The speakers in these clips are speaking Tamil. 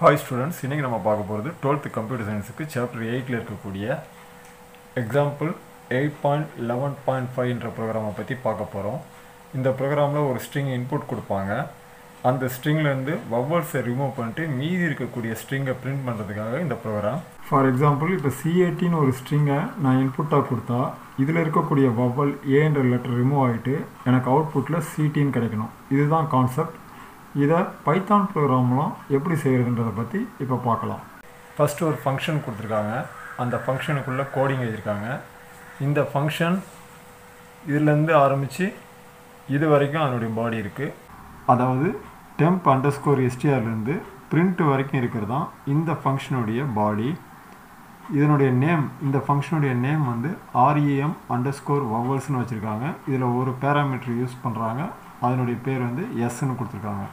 ஹாய் ஸ்டூடெண்ட்ஸ் இன்றைக்கி நம்ம பார்க்க போகிறது டுவெல்த்து கம்ப்யூட்டர் சயின்ஸுக்கு சாப்டர் எயிட்டில் இருக்கக்கூடிய example eight point eleven point ஃபைவ்ன்ற ப்ரோக்ராமை பற்றி பார்க்க போகிறோம் இந்த ப்ரோக்ராமில் ஒரு ஸ்ட்ரிங் இன்புட் கொடுப்பாங்க அந்த ஸ்ட்ரிங்லேருந்து வவ்வல்ஸை ரிமூவ் பண்ணிட்டு மீதி இருக்கக்கூடிய ஸ்ட்ரிங்கை பிரிண்ட் பண்ணுறதுக்காக இந்த ப்ரோக்ராம் ஃபார் எக்ஸாம்பிள் இப்போ சிஏடின்னு ஒரு ஸ்ட்ரிங்கை நான் இன்புட்டாக கொடுத்தா இதில் இருக்கக்கூடிய வவ்வல் ஏன்ற லெட்டர் ரிமூவ் ஆகிட்டு எனக்கு அவுட்புட்டில் சிடின்னு கிடைக்கணும் இதுதான் கான்செப்ட் இதை பைத்தான் ப்ரோக்ராம்லாம் எப்படி செய்கிறதுன்றதை பற்றி இப்போ பார்க்கலாம் ஃபஸ்ட்டு ஒரு ஃபங்க்ஷன் கொடுத்துருக்காங்க அந்த ஃபங்க்ஷனுக்குள்ளே கோடிங் எழுதியிருக்காங்க இந்த ஃபங்க்ஷன் இதுலேருந்து ஆரம்பித்து இது வரைக்கும் அதனுடைய பாடி இருக்குது அதாவது டெம்ப் அண்டர் ஸ்கோர் எஸ்டிஆர்லேருந்து பிரிண்ட் வரைக்கும் இருக்கிறது தான் இந்த ஃபங்க்ஷனுடைய பாடி இதனுடைய நேம் இந்த ஃபங்க்ஷனுடைய நேம் வந்து ஆர்இஎம் அண்டர் ஸ்கோர் வவல்ஸ்னு வச்சுருக்காங்க இதில் ஒரு பேராமீட்டர் யூஸ் பண்ணுறாங்க அதனுடைய பேர் வந்து எஸ்ன்னு கொடுத்துருக்காங்க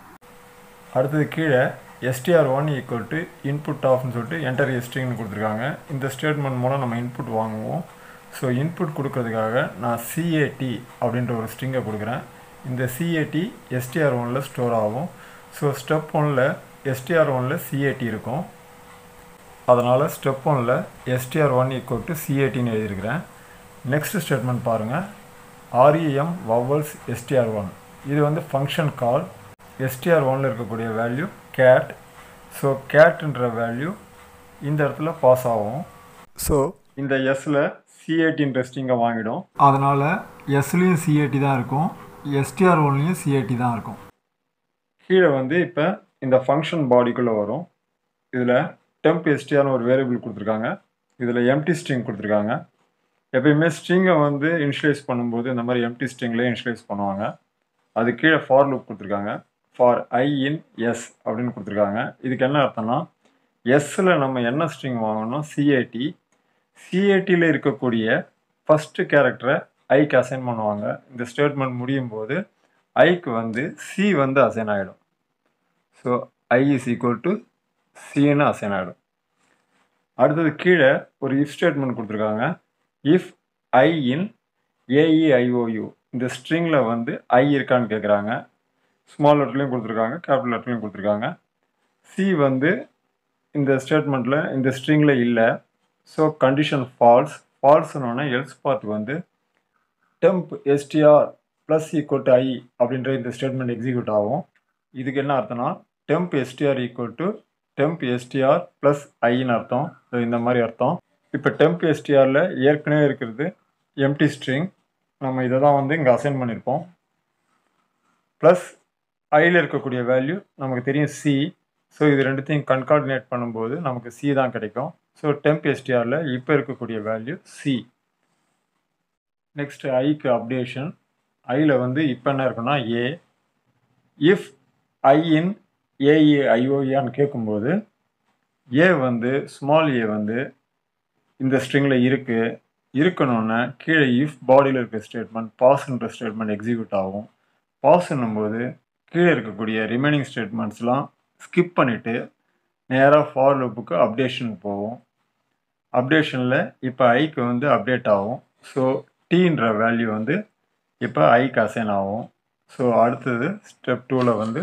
அடுத்தது கீழே STR one equal to input ஆஃப்னு சொல்லிட்டு என்டர் எஸ்டிங்னு கொடுத்துருக்காங்க இந்த ஸ்டேட்மெண்ட் மூலம் நம்ம இன்புட் வாங்குவோம் ஸோ இன்புட் கொடுக்கறதுக்காக நான் சிஏடி அப்படின்ற ஒரு ஸ்ட்ரிங்கை கொடுக்குறேன் இந்த சிஏடி எஸ்டிஆர் ஒனில் ஸ்டோர் ஆகும் ஸோ ஸ்டெப் ஒனில் எஸ்டிஆர் ஒனில் சிஏடி இருக்கும் அதனால் ஸ்டெப் ஒனில் எஸ்டிஆர் ஒன் ஈக்குவல் டு சிஏடின்னு எழுதியிருக்கிறேன் நெக்ஸ்ட் ஸ்டேட்மெண்ட் பாருங்கள் ஆர்இஎம் வவல்ஸ் எஸ்டிஆர் ஒன் இது வந்து ஃபங்க்ஷன் கால் எஸ்டிஆர் ஒனில் இருக்கக்கூடிய வேல்யூ கேட் ஸோ கேட்டுன்ற வேல்யூ இந்த இடத்துல பாஸ் ஆகும் ஸோ இந்த எஸ்ஸில் சிஏடின்ற ஸ்ட்ரிங்கை வாங்கிடும் அதனால் எஸ்லேயும் சிஏடி தான் இருக்கும் எஸ்டிஆர் ஒன்லேயும் சிஏடி தான் இருக்கும் கீழே வந்து இப்போ இந்த ஃபங்க்ஷன் பாடிக்குள்ளே வரும் இதில் டெம்ப் எஸ்டிஆர்னு ஒரு வேரியபிள் கொடுத்துருக்காங்க இதில் எம்டி ஸ்ட்ரிங் கொடுத்துருக்காங்க எப்பயுமே ஸ்ட்ரிங்கை வந்து இனிஷியலைஸ் பண்ணும்போது இந்த மாதிரி எம்டி ஸ்ட்ரிங்லேயே இனிஷியலைஸ் பண்ணுவாங்க அது கீழே ஃபார் லூப் கொடுத்துருக்காங்க ஃபார் ஐ இன் எஸ் அப்படின்னு கொடுத்துருக்காங்க இதுக்கு என்ன அர்த்தம்னா எஸ்ஸில் நம்ம என்ன ஸ்ட்ரிங் வாங்கணும் சிஏடி சிஏடியில் இருக்கக்கூடிய ஃபஸ்ட்டு கேரக்டரை ஐக்கு அசைன் பண்ணுவாங்க இந்த ஸ்டேட்மெண்ட் முடியும் போது ஐக்கு வந்து சி வந்து அசைன் ஆகிடும் so I is equal to சின்னு அசைன் ஆகிடும் அடுத்தது கீழே ஒரு இஃப் ஸ்டேட்மெண்ட் கொடுத்துருக்காங்க இஃப் ஐ இன் ஏஇஐஓயு இந்த ஸ்ட்ரிங்கில் வந்து ஐ இருக்கான்னு கேட்குறாங்க ஸ்மால் லெட்டர்லையும் கொடுத்துருக்காங்க கேபிட்டல் லெட்டர்லையும் கொடுத்துருக்காங்க சி வந்து இந்த ஸ்டேட்மெண்ட்டில் இந்த ஸ்ட்ரிங்கில் இல்லை ஸோ கண்டிஷன் ஃபால்ஸ் ஃபால்ஸ்னோடனே எல்ஸ் பார்ட் வந்து temp STR plus equal to I அப்படின்ற இந்த ஸ்டேட்மெண்ட் எக்ஸிக்யூட் ஆகும் இதுக்கு என்ன அர்த்தம்னா temp STR equal to temp STR plus ஐன்னு அர்த்தம் ஸோ இந்த மாதிரி அர்த்தம் இப்போ டெம்ப் எஸ்டிஆரில் ஏற்கனவே இருக்கிறது எம்டி ஸ்ட்ரிங் நம்ம இதை தான் வந்து இங்கே அசைன் பண்ணியிருப்போம் ப்ளஸ் ஐயில் இருக்கக்கூடிய வேல்யூ நமக்கு தெரியும் சி ஸோ இது ரெண்டுத்தையும் கன்கார்டினேட் பண்ணும்போது நமக்கு சி தான் கிடைக்கும் ஸோ டெம்ப் எஸ்டிஆரில் இப்போ இருக்கக்கூடிய வேல்யூ சி நெக்ஸ்ட் ஐக்கு அப்டேஷன் ஐயில் வந்து இப்போ என்ன இருக்குன்னா ஏ இஃப் ஐ இன் ஏஇ ஐஓஏன்னு கேட்கும்போது ஏ வந்து ஸ்மால் ஏ வந்து இந்த ஸ்ட்ரிங்கில் இருக்குது இருக்கணும்னா கீழே இஃப் பாடியில் இருக்க ஸ்டேட்மெண்ட் பாஸ்ன்ற ஸ்டேட்மெண்ட் எக்ஸிக்யூட் ஆகும் பாஸ்ன்னும்போது கீழே இருக்கக்கூடிய ரிமைனிங் ஸ்டேட்மெண்ட்ஸ்லாம் ஸ்கிப் பண்ணிவிட்டு நேராக ஃபார் லூப்புக்கு அப்டேஷனுக்கு போகும் அப்டேஷனில் இப்போ ஐக்கு வந்து அப்டேட் ஆகும் ஸோ டீன்ற வேல்யூ வந்து இப்போ ஐக்கு அசைன் ஆகும் ஸோ அடுத்தது ஸ்டெப் டூவில் வந்து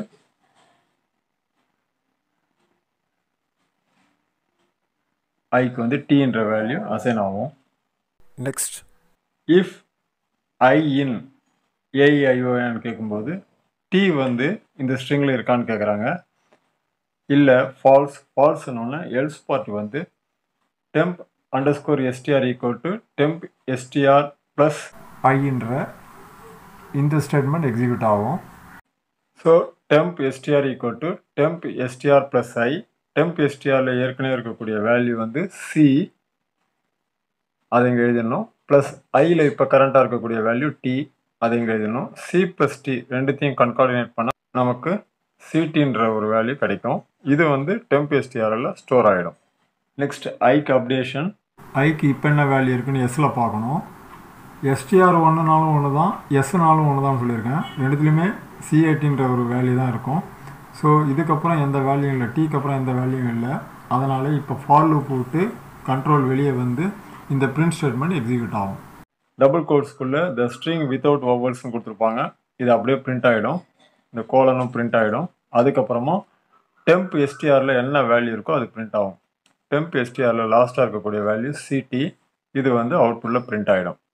ஐக்கு வந்து டீன்ற வேல்யூ அசைன் ஆகும் நெக்ஸ்ட் இஃப் ஐ இன் ஏஇஐஓன்னு கேட்கும்போது டி வந்து இந்த ஸ்ட்ரிங்கில் இருக்கான்னு கேட்குறாங்க இல்லை ஃபால்ஸ் ஃபால்ஸ்னோடனே எல்ஸ் பார்ட் வந்து temp underscore STR equal to temp STR plus ஐன்ற இந்த ஸ்டேட்மெண்ட் எக்ஸிக்யூட் ஆகும் so temp STR equal to temp STR plus I temp எஸ்டிஆரில் ஏற்கனவே இருக்கக்கூடிய வேல்யூ வந்து சி அதை இங்கே எழுதிடணும் ப்ளஸ் ஐயில் இப்போ கரண்ட்டாக இருக்கக்கூடிய வேல்யூ டி அதை இங்கே எழுதணும் சி ப்ளஸ் டி ரெண்டுத்தையும் கன்கார்டினேட் பண்ணால் நமக்கு சிடின்ற ஒரு வேல்யூ கிடைக்கும் இது வந்து டெம்ப் எஸ்டிஆரில் ஸ்டோர் ஆகிடும் நெக்ஸ்ட் ஐக்கு அப்டேஷன் ஐக்கு இப்போ என்ன வேல்யூ இருக்குன்னு எஸ்ஸில் பார்க்கணும் எஸ்டிஆர் ஒன்றுனாலும் ஒன்று தான் எஸ்னாலும் ஒன்று தான் சொல்லியிருக்கேன் ரெண்டுத்துலேயுமே சிஏடின்ற ஒரு வேல்யூ தான் இருக்கும் ஸோ இதுக்கப்புறம் எந்த வேல்யூ இல்லை டீக்கு அப்புறம் எந்த வேல்யூ இல்லை அதனால் இப்போ ஃபார் லூப் விட்டு கண்ட்ரோல் வெளியே வந்து இந்த பிரிண்ட் ஸ்டேட்மெண்ட் எக்ஸிக்யூட் ஆகும் டபுள் கோட்ஸ்க்குள்ளே த ஸ்ட்ரிங் வித்தவுட் வவல்ஸ்னு கொடுத்துருப்பாங்க இது அப்படியே பிரிண்ட் ஆகிடும் இந்த கோலனும் பிரிண்ட் ஆகிடும் அதுக்கப்புறமா டெம்ப் எஸ்டிஆரில் என்ன வேல்யூ இருக்கோ அது பிரிண்ட் ஆகும் டெம்ப் எஸ்டிஆரில் லாஸ்ட்டாக இருக்கக்கூடிய வேல்யூ சிடி இது வந்து அவுட்புட்டில் பிரிண்ட் ஆகிடும்